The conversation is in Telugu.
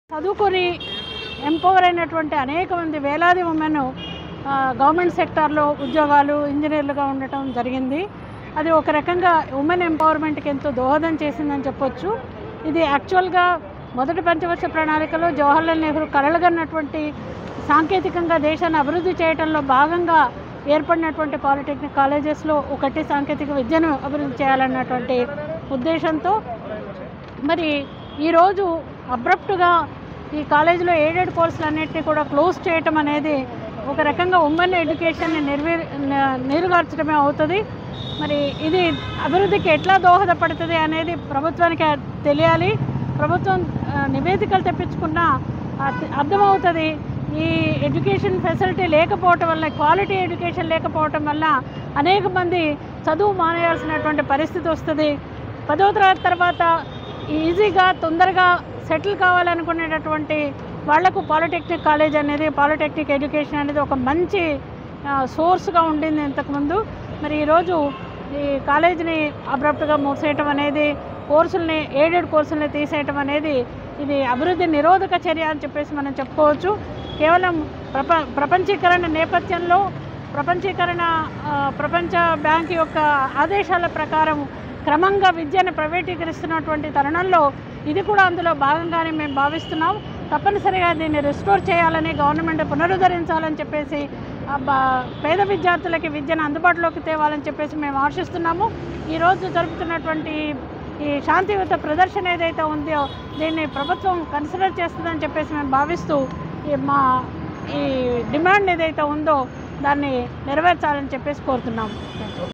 చదువుకొని ఎంపవర్ అయినటువంటి అనేక మంది వేలాది ఉమెన్ గవర్నమెంట్ సెక్టార్లో ఉద్యోగాలు ఇంజనీర్లుగా ఉండటం జరిగింది అది ఒక రకంగా ఉమెన్ ఎంపవర్మెంట్కి ఎంతో దోహదం చేసిందని చెప్పొచ్చు ఇది యాక్చువల్గా మొదటి పంచవర్ష ప్రణాళికలో జవహర్లాల్ నెహ్రూ కలలుగన్నటువంటి సాంకేతికంగా దేశాన్ని అభివృద్ధి చేయడంలో భాగంగా ఏర్పడినటువంటి పాలిటెక్నిక్ కాలేజెస్లో ఒకటి సాంకేతిక విద్యను అభివృద్ధి చేయాలన్నటువంటి ఉద్దేశంతో మరి ఈరోజు అబ్రప్ట్గా ఈ కాలేజీలో ఎయిడెడ్ కోర్సులు అన్నింటినీ కూడా క్లోజ్ చేయటం అనేది ఒక రకంగా ఉమెన్ ఎడ్యుకేషన్ని నిర్వీ నీరుగార్చడమే అవుతుంది మరి ఇది అభివృద్ధికి ఎట్లా దోహదపడుతుంది అనేది ప్రభుత్వానికి తెలియాలి ప్రభుత్వం ఆ, నివేదికలు తెప్పించుకున్నా అర్థ- అర్థమవుతుంది ఈ ఎడ్యుకేషన్ ఫెసిలిటీ లేకపోవటం వల్ల క్వాలిటీ ఎడ్యుకేషన్ లేకపోవటం వల్ల అనేక మంది చదువు మానేయాల్సినటువంటి పరిస్థితి వస్తుంది పదో తరగతి తర్వాత ఈజీగా తొందరగా సెటిల్ కావాలనుకునేటటువంటి వాళ్లకు పాలిటెక్నిక్ కాలేజ్ అనేది పాలిటెక్నిక్ ఎడ్యుకేషన్ అనేది ఒక మంచి సోర్స్గా ఉండింది ఇంతకుముందు మరి ఈరోజు ఈ కాలేజీని అబ్రప్ట్గా మూసేయటం అనేది కోర్సుల్ని ఎయిడెడ్ కోర్సుల్ని తీసేయటం అనేది ఇది అభివృద్ధి నిరోధక చర్య అని చెప్పేసి మనం చెప్పుకోవచ్చు కేవలం ప్రప ప్రపంచీకరణ నేపథ్యంలో ప్రపంచీకరణ ఆ, ప్రపంచ బ్యాంక్ యొక్క ఆదేశాల ప్రకారం క్రమంగా విద్యను ప్రైవేటీకరిస్తున్నటువంటి తరుణంలో ఇది కూడా అందులో భాగంగానే మేము భావిస్తున్నాం తప్పనిసరిగా దీన్ని రిస్టోర్ చేయాలని గవర్నమెంట్ పునరుద్ధరించాలని చెప్పేసి ఆ బా- పేద విద్యార్థులకి విద్యను అందుబాటులోకి తేవాలని చెప్పేసి మేము ఆశిస్తున్నాము ఈరోజు జరుపుతున్నటువంటి ఈ శాంతియుత ప్రదర్శన ఏదైతే ఉందో దీన్ని ప్రభుత్వం కన్సిడర్ చేస్తుందని చెప్పేసి మేము భావిస్తూ ఈ మా ఈ డిమాండ్ ఏదైతే ఉందో దాన్ని నెరవేర్చాలని చెప్పేసి కోరుతున్నాము